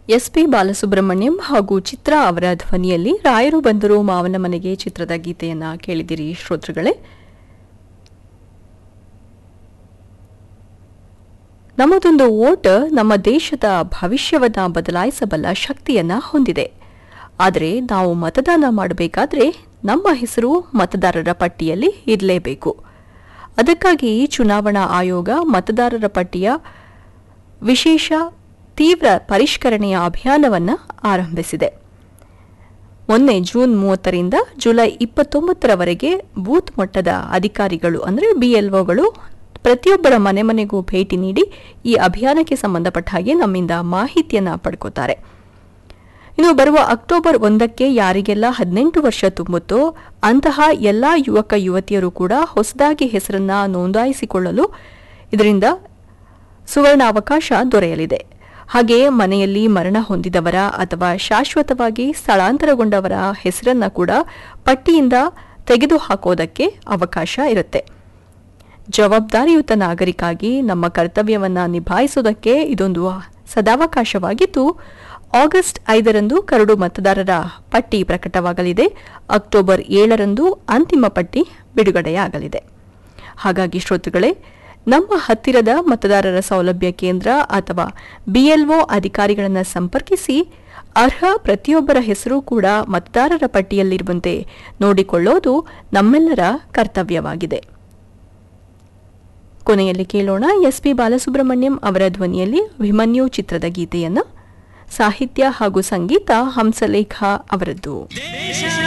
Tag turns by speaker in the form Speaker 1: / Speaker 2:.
Speaker 1: SP Balasubrahmanyam ಹಾಗೂ ಚಿತ್ರಾ ಅವರ ಧ್ವನಿಯಲ್ಲಿ ರಾಯರು ಬಂದರು ಮಾವನ ಮನೆಗೆ ಚಿತ್ರದ ಗೀತೆಯನ್ನ ಕೇಳಿದಿರಿ ಶ್ರೋತೃಗಳೇ ನಮ್ಮದೊಂದು ಓಟ್ ನಮ್ಮ ದೇಶದ ಭವಿಷ್ಯವನ್ನ ಬದಲಾಯಿಸಬಲ್ಲ ಶಕ್ತಿಯನ್ನ ಹೊಂದಿದೆ ಆದರೆ ನಾವು ಮತದಾನ ಮಾಡಬೇಕಾದ್ರೆ ನಮ್ಮ ಹೆಸರು ಮತದಾರರ ಪಟ್ಟಿಯಲ್ಲಿ ಇರಲೇಬೇಕು ಅದಕ್ಕಾಗಿ ಚುನಾವಣಾ ಆಯೋಗ ಮತದಾರರ ಪಟ್ಟಿಯ ವಿಶೇಷ ತೀವ್ರ ಪರಿಷ್ಕರಣೆಯ ಅಭಿಯಾನವನ್ನು ಆರಂಭಿಸಿದೆ ಮೊನ್ನೆ ಜೂನ್ ಮೂವತ್ತರಿಂದ ಜುಲೈ ಇಪ್ಪತ್ತೊಂಬತ್ತರವರೆಗೆ ಬೂತ್ ಮಟ್ಟದ ಅಧಿಕಾರಿಗಳು ಅಂದರೆ ಬಿಎಲ್ಒಗಳು ಪ್ರತಿಯೊಬ್ಬರ ಮನೆ ಮನೆಗೂ ಭೇಟಿ ನೀಡಿ ಈ ಅಭಿಯಾನಕ್ಕೆ ಸಂಬಂಧಪಟ್ಟ ಹಾಗೆ ನಮ್ಮಿಂದ ಮಾಹಿತಿಯನ್ನ ಪಡ್ಕೋತಾರೆ ಇನ್ನು ಬರುವ ಅಕ್ಟೋಬರ್ ಒಂದಕ್ಕೆ ಯಾರಿಗೆಲ್ಲ ಹದಿನೆಂಟು ವರ್ಷ ತುಂಬುತ್ತೋ ಅಂತಹ ಎಲ್ಲ ಯುವಕ ಯುವತಿಯರು ಕೂಡ ಹೊಸದಾಗಿ ಹೆಸರನ್ನ ನೋಂದಾಯಿಸಿಕೊಳ್ಳಲು ಇದರಿಂದ ಸುವರ್ಣಾವಕಾಶ ದೊರೆಯಲಿದೆ ಹಾಗೆಯೇ ಮನೆಯಲ್ಲಿ ಮರಣ ಹೊಂದಿದವರ ಅಥವಾ ಶಾಶ್ವತವಾಗಿ ಸ್ಥಳಾಂತರಗೊಂಡವರ ಹೆಸರನ್ನ ಕೂಡ ಪಟ್ಟಿಯಿಂದ ತೆಗೆದುಹಾಕೋದಕ್ಕೆ ಅವಕಾಶ ಇರುತ್ತೆ ಜವಾಬ್ದಾರಿಯುತ ನಾಗರಿಕಾಗಿ ನಮ್ಮ ಕರ್ತವ್ಯವನ್ನ ನಿಭಾಯಿಸುವುದಕ್ಕೆ ಇದೊಂದು ಸದಾವಕಾಶವಾಗಿದ್ದು ಆಗಸ್ಟ್ ಐದರಂದು ಕರಡು ಮತದಾರರ ಪಟ್ಟಿ ಪ್ರಕಟವಾಗಲಿದೆ ಅಕ್ಟೋಬರ್ ಏಳರಂದು ಅಂತಿಮ ಪಟ್ಟಿ ಬಿಡುಗಡೆಯಾಗಲಿದೆ ಹಾಗಾಗಿ ಶ್ರೋತೃಗಳೇ ನಮ್ಮ ಹತ್ತಿರದ ಮತದಾರರ ಸೌಲಭ್ಯ ಕೇಂದ್ರ ಅಥವಾ ಬಿಎಲ್ಒ ಅಧಿಕಾರಿಗಳನ್ನು ಸಂಪರ್ಕಿಸಿ ಅರ್ಹ ಪ್ರತಿಯೊಬ್ಬರ ಹೆಸರು ಕೂಡ ಮತದಾರರ ಪಟ್ಟಿಯಲ್ಲಿರುವಂತೆ ನೋಡಿಕೊಳ್ಳೋದು ನಮ್ಮೆಲ್ಲರ ಕರ್ತವ್ಯವಾಗಿದೆ ಕೊನೆಯಲ್ಲಿ ಕೇಳೋಣ ಎಸ್ಪಿ ಬಾಲಸುಬ್ರಹ್ಮಣ್ಯಂ ಅವರ ಧ್ವನಿಯಲ್ಲಿ ಅಭಿಮನ್ಯು ಚಿತ್ರದ ಗೀತೆಯನ್ನ ಸಾಹಿತ್ಯ ಹಾಗೂ ಸಂಗೀತ ಹಂಸಲೇಖ ಅವರದ್ದು